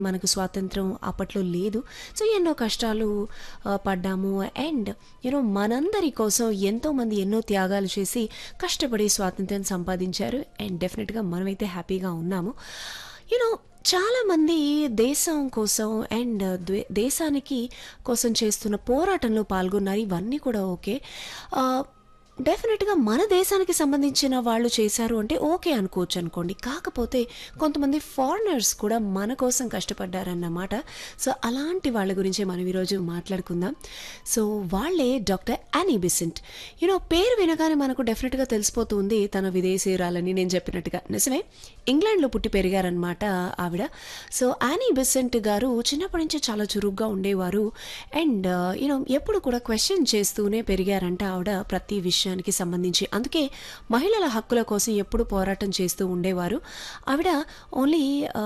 మనకు స్వాతంత్రం అప్పట్లో లేదు సో ఎన్నో కష్టాలు ఆ, పడ్డాము అండ్ యూనో మనందరి కోసం ఎంతోమంది ఎన్నో త్యాగాలు చేసి కష్టపడి స్వాతంత్రం సంపాదించారు అండ్ డెఫినెట్గా మనమైతే హ్యాపీగా ఉన్నాము యూనో చాలామంది దేశం కోసం అండ్ ద్వే- దేశానికి కోసం చేస్తున్న పోరాటంలో పాల్గొన్నారు ఇవన్నీ కూడా ఓకే ఆ, డెఫినెట్గా మన దేశానికి సంబంధించిన వాళ్ళు చేశారు అంటే ఓకే అనుకోవచ్చు అనుకోండి కాకపోతే కొంతమంది ఫారినర్స్ కూడా మన కోసం కష్టపడ్డారన్నమాట సో అలాంటి వాళ్ళ గురించి మనం ఈరోజు మాట్లాడుకుందాం సో వాళ్ళే డాక్టర్ యానీ బిసెంట్ యూనో పేరు వినగానే మనకు డెఫినెట్గా తెలిసిపోతుంది తన విదేశీయురాలని నేను చెప్పినట్టుగా నిజమే ఇంగ్లాండ్లో పుట్టి పెరిగారనమాట ఆవిడ సో యానీ బిసెంట్ గారు చిన్నప్పటి నుంచి చాలా చురుగ్గా ఉండేవారు అండ్ యూనో ఎప్పుడు కూడా క్వశ్చన్ చేస్తూనే పెరిగారంట ఆవిడ ప్రతి విషయానికి సంబంధించి అందుకే మహిళల హక్కుల కోసం ఎప్పుడు పోరాటం చేస్తూ ఉండేవారు ఆవిడ ఓన్లీ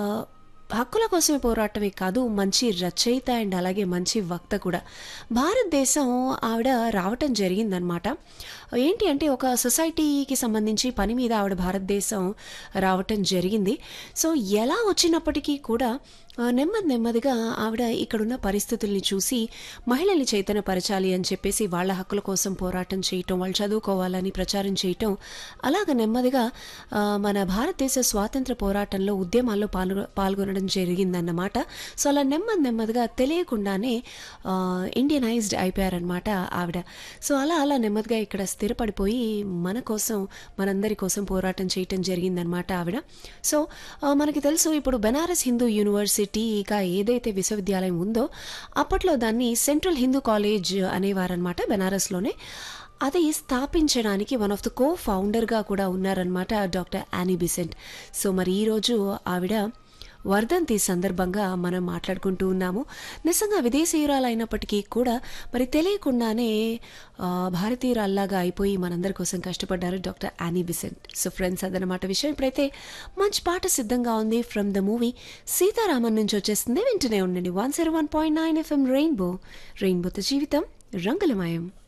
హక్కుల కోసమే పోరాటమే కాదు మంచి రచయిత అండ్ అలాగే మంచి వక్త కూడా భారతదేశం ఆవిడ రావటం జరిగిందనమాట ఏంటి అంటే ఒక సొసైటీకి సంబంధించి పని మీద ఆవిడ భారతదేశం రావటం జరిగింది సో ఎలా వచ్చినప్పటికీ కూడా ఆ, నెమ్మది నెమ్మదిగా ఆవిడ ఇక్కడున్న పరిస్థితుల్ని చూసి మహిళల్ని చైతన్యపరచాలి అని చెప్పేసి వాళ్ళ హక్కుల కోసం పోరాటం చేయటం వాళ్ళు చదువుకోవాలని ప్రచారం చేయటం అలాగ నెమ్మదిగా ఆ, మన భారతదేశ స్వాతంత్ర పోరాటంలో ఉద్యమాల్లో పాల్గొ పాల్గొనడం జరిగిందన్నమాట సో అలా నెమ్మది నెమ్మదిగా తెలియకుండానే ఇండియనైజ్డ్ అయిపోయారనమాట ఆవిడ సో అలా అలా నెమ్మదిగా ఇక్కడ స్థిరపడిపోయి మన కోసం మనందరి కోసం పోరాటం చేయటం జరిగిందనమాట ఆవిడ సో ఆ, మనకి తెలుసు ఇప్పుడు బెనారస్ హిందూ యూనివర్సిటీ ఇక ఏదైతే విశ్వవిద్యాలయం ఉందో అప్పట్లో దాన్ని సెంట్రల్ హిందూ కాలేజ్ అనేవారనమాట బెనారస్లోనే అది స్థాపించడానికి వన్ ఆఫ్ ద కో ఫౌండర్గా కూడా ఉన్నారనమాట డాక్టర్ యానీ బిసెంట్ సో మరి ఈరోజు ఆవిడ వర్ధంతి సందర్భంగా మనం మాట్లాడుకుంటూ ఉన్నాము నిజంగా విదేశీయురాలు అయినప్పటికీ కూడా మరి తెలియకుండానే ఆ, భారతీయురాల్లాగా అయిపోయి మనందరి కోసం కష్టపడ్డారు doctor Annie Besant so friends అదనమాట విషయం ఇప్పుడైతే మంచి పాట సిద్ధంగా ఉంది ఫ్రమ్ ద మూవీ సీతారామన్ నుంచి వచ్చేస్తుంది వింటూనే ఉండండి one zero one point nine FM rainbow రెయిన్బోతో జీవితం రంగులమయం